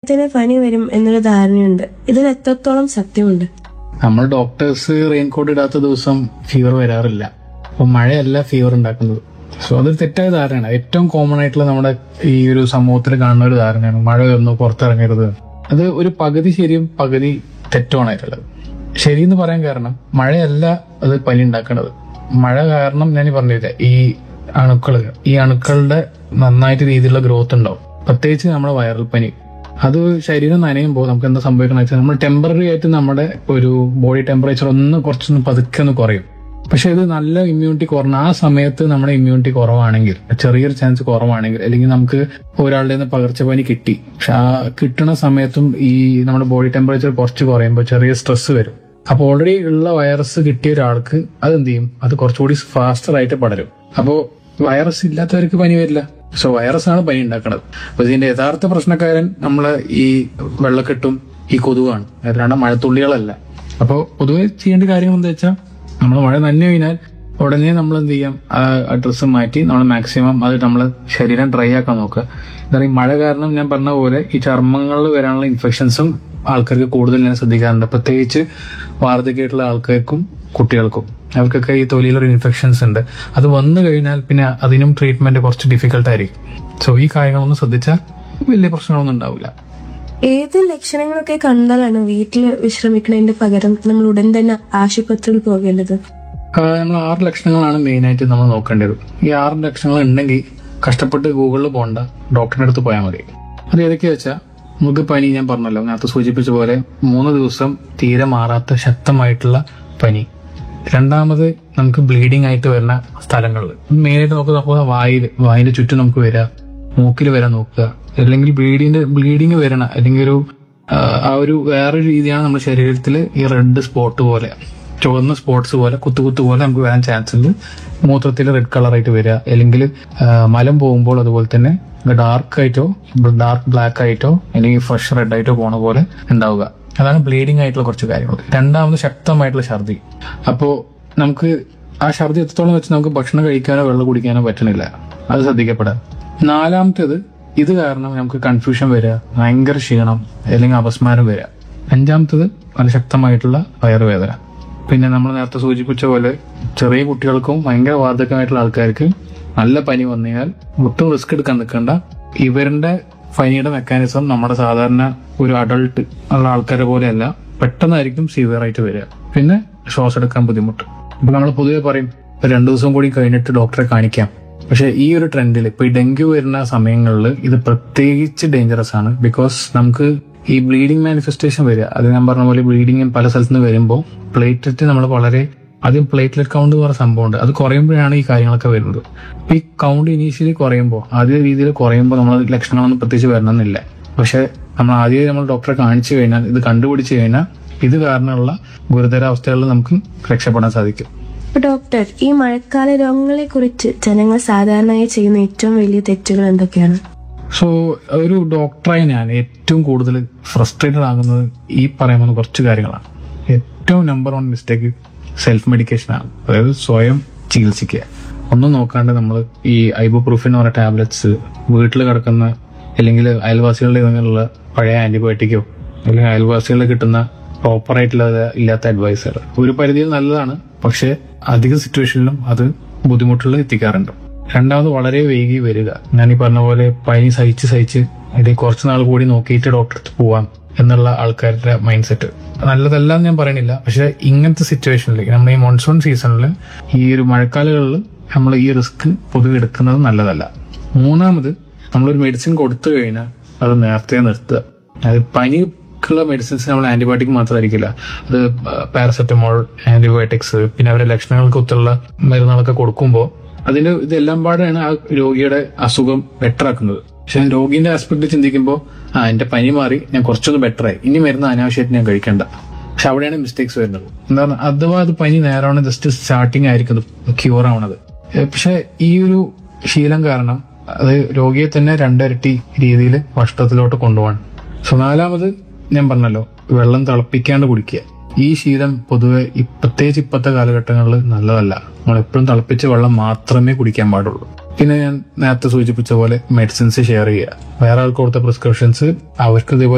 സമയത്തിന് പനി വരും എന്നൊരു ധാരണയുണ്ട് ഇതിൽ എത്രത്തോളം സത്യമുണ്ട് നമ്മൾ ഡോക്ടേഴ്സ് റെയിൻകോട്ട് ഇടാത്ത ദിവസം ഫീവർ വരാറില്ല അപ്പൊ മഴയല്ല ഫീവർ ഉണ്ടാക്കുന്നത് സോ അതൊരു തെറ്റായ ധാരണയാണ് ഏറ്റവും കോമൺ ആയിട്ടുള്ള നമ്മുടെ ഈ ഒരു സമൂഹത്തിൽ കാണുന്ന ഒരു ധാരണയാണ് മഴ വരുന്നു പുറത്തിറങ്ങരുത് അത് ഒരു പകുതി ശരിയും പകുതി തെറ്റുമാണായിട്ടുള്ളത് ശരി എന്ന് പറയാൻ കാരണം മഴയല്ല അത് പനി ഉണ്ടാക്കുന്നത് മഴ കാരണം ഞാൻ ഈ പറഞ്ഞില്ല ഈ അണുക്കള് ഈ അണുക്കളുടെ നന്നായിട്ട് രീതിയിലുള്ള ഗ്രോത്ത് ഉണ്ടാവും പ്രത്യേകിച്ച് നമ്മുടെ വൈറൽ പനി അത് ശരീരം നനയുമ്പോൾ നമുക്ക് എന്താ സംഭവിക്കുന്നത് വെച്ചാൽ നമ്മൾ ടെമ്പററി ആയിട്ട് നമ്മുടെ ഒരു ബോഡി ടെമ്പറേച്ചർ ഒന്ന് കുറച്ചൊന്ന് പതുക്കെ ഒന്ന് കുറയും പക്ഷെ ഇത് നല്ല ഇമ്മ്യൂണിറ്റി കുറഞ്ഞ ആ സമയത്ത് നമ്മുടെ ഇമ്മ്യൂണിറ്റി കുറവാണെങ്കിൽ ചെറിയൊരു ചാൻസ് കുറവാണെങ്കിൽ അല്ലെങ്കിൽ നമുക്ക് ഒരാളുടെ നിന്ന് പകർച്ചപ്പനി കിട്ടി പക്ഷെ ആ കിട്ടുന്ന സമയത്തും ഈ നമ്മുടെ ബോഡി ടെമ്പറേച്ചർ കുറച്ച് കുറയുമ്പോൾ ചെറിയ സ്ട്രെസ് വരും അപ്പോൾ ഓൾറെഡി ഉള്ള വൈറസ് കിട്ടിയ ഒരാൾക്ക് അത് എന്ത് ചെയ്യും അത് കുറച്ചുകൂടി ഫാസ്റ്റർ ആയിട്ട് പടരും അപ്പോൾ വൈറസ് ഇല്ലാത്തവർക്ക് പനി വരില്ല സോ വൈറസ് ആണ് പനി ഉണ്ടാക്കുന്നത് അപ്പൊ ഇതിന്റെ യഥാർത്ഥ പ്രശ്നക്കാരൻ നമ്മളെ ഈ വെള്ളക്കെട്ടും ഈ കൊതുവാണ് അല്ലാണ്ട് മഴത്തുള്ളികളല്ല അപ്പോൾ പൊതുവെ ചെയ്യേണ്ട കാര്യങ്ങൾ എന്താ വെച്ചാൽ നമ്മൾ മഴ നനഞ്ഞു കഴിഞ്ഞാൽ ഉടനെ നമ്മൾ എന്ത് ചെയ്യാം ആ ഡ്രസ്സ് മാറ്റി നമ്മൾ മാക്സിമം അത് നമ്മൾ ശരീരം ഡ്രൈ ആക്കാൻ നോക്കുക എന്താ പറയുക മഴ കാരണം ഞാൻ പറഞ്ഞ പോലെ ഈ ചർമ്മങ്ങളിൽ വരാനുള്ള ഇൻഫെക്ഷൻസും ആൾക്കാർക്ക് കൂടുതൽ ഞാൻ ശ്രദ്ധിക്കാറുണ്ട് പ്രത്യേകിച്ച് വാർദ്ധക്യമായിട്ടുള്ള ആൾക്കാർക്കും കുട്ടികൾക്കും അവർക്കൊക്കെ ഈ തൊലിയിലൊരു ഇൻഫെക്ഷൻസ് ഉണ്ട് അത് വന്നു കഴിഞ്ഞാൽ പിന്നെ അതിനും ട്രീറ്റ്മെന്റ് കുറച്ച് ഡിഫിക്കൽട്ട് ആയിരിക്കും സോ ഈ കാര്യങ്ങളൊന്നും ശ്രദ്ധിച്ചാൽ വലിയ പ്രശ്നങ്ങളൊന്നും ഉണ്ടാവില്ല ഏത് ലക്ഷണങ്ങളൊക്കെ കണ്ടാലാണ് വീട്ടിൽ വിശ്രമിക്കുന്നതിന്റെ പകരം നമ്മൾ ഉടൻ തന്നെ ആശുപത്രിയിൽ പോകേണ്ടത് നമ്മൾ ആറ് ലക്ഷണങ്ങളാണ് മെയിൻ ആയിട്ട് നമ്മൾ നോക്കേണ്ടത് ഈ ആറ് ലക്ഷണങ്ങൾ ഉണ്ടെങ്കിൽ കഷ്ടപ്പെട്ട് ഗൂഗിളിൽ പോകണ്ട ഡോക്ടറിന്റെ അടുത്ത് പോയാൽ മതി അത് ഏതൊക്കെയാ വെച്ചാൽ നമുക്ക് പനി ഞാൻ പറഞ്ഞല്ലോ നേരത്തെ സൂചിപ്പിച്ച പോലെ മൂന്ന് ദിവസം തീരെ മാറാത്ത ശക്തമായിട്ടുള്ള പനി രണ്ടാമത് നമുക്ക് ബ്ലീഡിംഗ് ആയിട്ട് വരുന്ന സ്ഥലങ്ങളിൽ മെയിനായിട്ട് നമുക്ക് നോക്കുക വായിൽ വായിന്റെ ചുറ്റും നമുക്ക് വരിക മൂക്കിൽ വരാൻ നോക്കുക അല്ലെങ്കിൽ ബ്ലീഡിന്റെ ബ്ലീഡിങ് വരണ അല്ലെങ്കിൽ ഒരു ആ, ആ ഒരു വേറൊരു രീതിയാണ് നമ്മുടെ ശരീരത്തിൽ ഈ റെഡ് സ്പോട്ട് പോലെ ചുവന്ന സ്പോട്സ് പോലെ കുത്തു കുത്തു പോലെ നമുക്ക് വരാൻ ചാൻസ് ഉണ്ട് മൂത്രത്തിൽ റെഡ് കളറായിട്ട് വരിക അല്ലെങ്കിൽ ആ, മലം പോകുമ്പോൾ അതുപോലെ തന്നെ ഡാർക്ക് ആയിട്ടോ ഡാർക്ക് ബ്ലാക്ക് ആയിട്ടോ അല്ലെങ്കിൽ ഫ്രഷ് റെഡ് ആയിട്ടോ പോണ പോലെ ഉണ്ടാവുക അതാണ് ബ്ലീഡിംഗ് ആയിട്ടുള്ള കുറച്ച് കാര്യങ്ങൾ രണ്ടാമത് ശക്തമായിട്ടുള്ള ഛർദി അപ്പോൾ നമുക്ക് ആ ഛർദി എത്രത്തോളം വെച്ച് നമുക്ക് ഭക്ഷണം കഴിക്കാനോ വെള്ളം കുടിക്കാനോ പറ്റണില്ല അത് ശ്രദ്ധിക്കപ്പെടാം നാലാമത്തേത് ഇത് കാരണം നമുക്ക് കൺഫ്യൂഷൻ വരിക ഭയങ്കര ക്ഷീണം അല്ലെങ്കിൽ അപസ്മാരം വരിക അഞ്ചാമത്തത് വളരെ ശക്തമായിട്ടുള്ള വയറുവേദന പിന്നെ നമ്മൾ നേരത്തെ സൂചിപ്പിച്ച പോലെ ചെറിയ കുട്ടികൾക്കും ഭയങ്കര വാർദ്ധക്യമായിട്ടുള്ള ആൾക്കാർക്ക് നല്ല പനി വന്നു കഴിഞ്ഞാൽ ഒട്ടും റിസ്ക് എടുക്കാൻ നിൽക്കേണ്ട ഇവരുടെ പനിയുടെ മെക്കാനിസം നമ്മുടെ സാധാരണ ഒരു അഡൾട്ട് ഉള്ള ആൾക്കാരെ പോലെയല്ല പെട്ടെന്നായിരിക്കും സിവിയർ ആയിട്ട് വരിക പിന്നെ ശ്വാസം എടുക്കാൻ ബുദ്ധിമുട്ട് ഇപ്പൊ നമ്മൾ പൊതുവെ പറയും "ഒരു രണ്ടു ദിവസം കൂടി കഴിഞ്ഞിട്ട് ഡോക്ടറെ കാണിക്കാം പക്ഷെ ഈ ഒരു ട്രെൻഡിൽ ഇപ്പൊ ഈ ഡെങ്കു വരുന്ന സമയങ്ങളിൽ ഇത് പ്രത്യേകിച്ച് ഡേഞ്ചറസ് ആണ് ബിക്കോസ് നമുക്ക് ഈ ബ്ലീഡിംഗ് മാനിഫെസ്റ്റേഷൻ വരിക അത് ഞാൻ പറഞ്ഞ പോലെ ബ്ലീഡിങ് പല സ്ഥലത്ത് നിന്ന് വരുമ്പോൾ പ്ലേറ്റ്ലെറ്റ് നമ്മൾ വളരെ ആദ്യം പ്ലേറ്റ്ലെറ്റ് കൗണ്ട് എന്ന് പറഞ്ഞ സംഭവമുണ്ട് അത് കുറയുമ്പോഴാണ് ഈ കാര്യങ്ങളൊക്കെ വരുന്നത് അപ്പൊ ഈ കൗണ്ട് ഇനീഷ്യലി കുറയുമ്പോൾ ആദ്യ രീതിയിൽ കുറയുമ്പോൾ നമ്മൾ ലക്ഷണങ്ങളൊന്നും പ്രത്യേകിച്ച് വരണമെന്നില്ല പക്ഷെ നമ്മൾ ആദ്യം നമ്മൾ ഡോക്ടറെ കാണിച്ചു കഴിഞ്ഞാൽ ഇത് കണ്ടുപിടിച്ചു കഴിഞ്ഞാൽ ഇത് കാരണമുള്ള ഗുരുതര അവസ്ഥകളിൽ നമുക്ക് രക്ഷപ്പെടാൻ സാധിക്കും അപ്പൊ ഡോക്ടർ ഈ മഴക്കാല രോഗങ്ങളെ കുറിച്ച് ജനങ്ങൾ സാധാരണയായി ചെയ്യുന്ന ഏറ്റവും വലിയ തെറ്റുകൾ എന്തൊക്കെയാണ് സോ ഒരു ഡോക്ടറായി ഞാൻ ഏറ്റവും കൂടുതൽ ഫ്രസ്ട്രേറ്റഡ് ആകുന്നത് ഈ പറയുന്ന കുറച്ച് കാര്യങ്ങളാണ് ഏറ്റവും number one mistake self medication ആണ് അതായത് സ്വയം ചികിത്സിക്കുക ഒന്നും നോക്കാണ്ട് നമ്മൾ ഈ ഐബോപ്രൂഫിൻ എന്ന് പറഞ്ഞ ടാബ്ലറ്റ്സ് വീട്ടിൽ കിടക്കുന്ന അല്ലെങ്കിൽ അയൽവാസികളുടെ നിന്നുള്ള പഴയ ആന്റിബയോട്ടിക്കോ അല്ലെങ്കിൽ അയൽവാസികളിൽ കിട്ടുന്ന പ്രോപ്പർ ആയിട്ടുള്ള ഇല്ലാത്ത അഡ്വൈസുകൾ ഒരു പരിധിയിൽ നല്ലതാണ് പക്ഷെ അധിക സിറ്റുവേഷനിലും അത് ബുദ്ധിമുട്ടുകൾ എത്തിക്കാറുണ്ട് രണ്ടാമത് വളരെ വൈകി വരിക ഞാൻ ഈ പറഞ്ഞ പോലെ പനി സഹിച്ച് സഹിച്ച് ഇത് കുറച്ച് നാൾ കൂടി നോക്കിയിട്ട് ഡോക്ടറെ അടുത്ത് പോവാം എന്നുള്ള ആൾക്കാരുടെ മൈൻഡ് സെറ്റ് നല്ലതല്ല എന്ന് ഞാൻ പറയണില്ല പക്ഷെ ഇങ്ങനത്തെ സിറ്റുവേഷനിൽ നമ്മൾ ഈ മോൺസൂൺ സീസണിൽ ഈ ഒരു മഴക്കാലങ്ങളിൽ നമ്മൾ ഈ റിസ്ക് പൊതുവെ എടുക്കുന്നത് നല്ലതല്ല മൂന്നാമത് നമ്മളൊരു മെഡിസിൻ കൊടുത്തു കഴിഞ്ഞാൽ അത് നേരത്തെ നിർത്തുക അതായത് പനിക്കുള്ള മെഡിസിൻസ് നമ്മൾ ആന്റിബയോട്ടിക് മാത്രമായിരിക്കില്ല അത് പാരസെറ്റമോൾ ആന്റിബയോട്ടിക്സ് പിന്നെ അവരുടെ ലക്ഷണങ്ങൾക്കൊത്തുള്ള മരുന്നുകളൊക്കെ കൊടുക്കുമ്പോൾ അതിന്റെ ഇതെല്ലാം പാടാണ് ആ രോഗിയുടെ അസുഖം ബെറ്റർ ആക്കുന്നത് പക്ഷെ രോഗിന്റെ ആസ്പെക്ട് ചിന്തിക്കുമ്പോൾ ആ എന്റെ പനി മാറി ഞാൻ കുറച്ചൊന്ന് ബെറ്റർ ആയി ഇനി മരുന്ന് അനാവശ്യമായിട്ട് ഞാൻ കഴിക്കണ്ട പക്ഷെ അവിടെയാണ് മിസ്റ്റേക്സ് വരുന്നത് എന്താ പറഞ്ഞാൽ അഥവാ അത് പനി നേരമാണ് ജസ്റ്റ് സ്റ്റാർട്ടിങ് ആയിരിക്കും ക്യൂർ ആവണത് ഏ, പക്ഷെ ഈ ഒരു ശീലം കാരണം അത് രോഗിയെ തന്നെ രണ്ടിരട്ടി രീതിയിൽ വഷ്ടത്തിലോട്ട് കൊണ്ടുപോകാൻ സോ നാലാമത് ഞാൻ പറഞ്ഞല്ലോ വെള്ളം തിളപ്പിക്കാണ്ട് കുടിക്കുക ഈ ശീലം പൊതുവെ ഈ പ്രത്യേകിച്ച് ഇപ്പോഴത്തെ കാലഘട്ടങ്ങളിൽ നല്ലതല്ല നമ്മൾ എപ്പോഴും തിളപ്പിച്ച വെള്ളം മാത്രമേ കുടിക്കാൻ പാടുള്ളൂ പിന്നെ ഞാൻ നേരത്തെ സൂചിപ്പിച്ച പോലെ മെഡിസിൻസ് ഷെയർ ചെയ്യുക വേറെ ആൾക്ക് കൊടുത്ത പ്രിസ്ക്രിപ്ഷൻസ് അവർക്ക് ഇതേപോലെ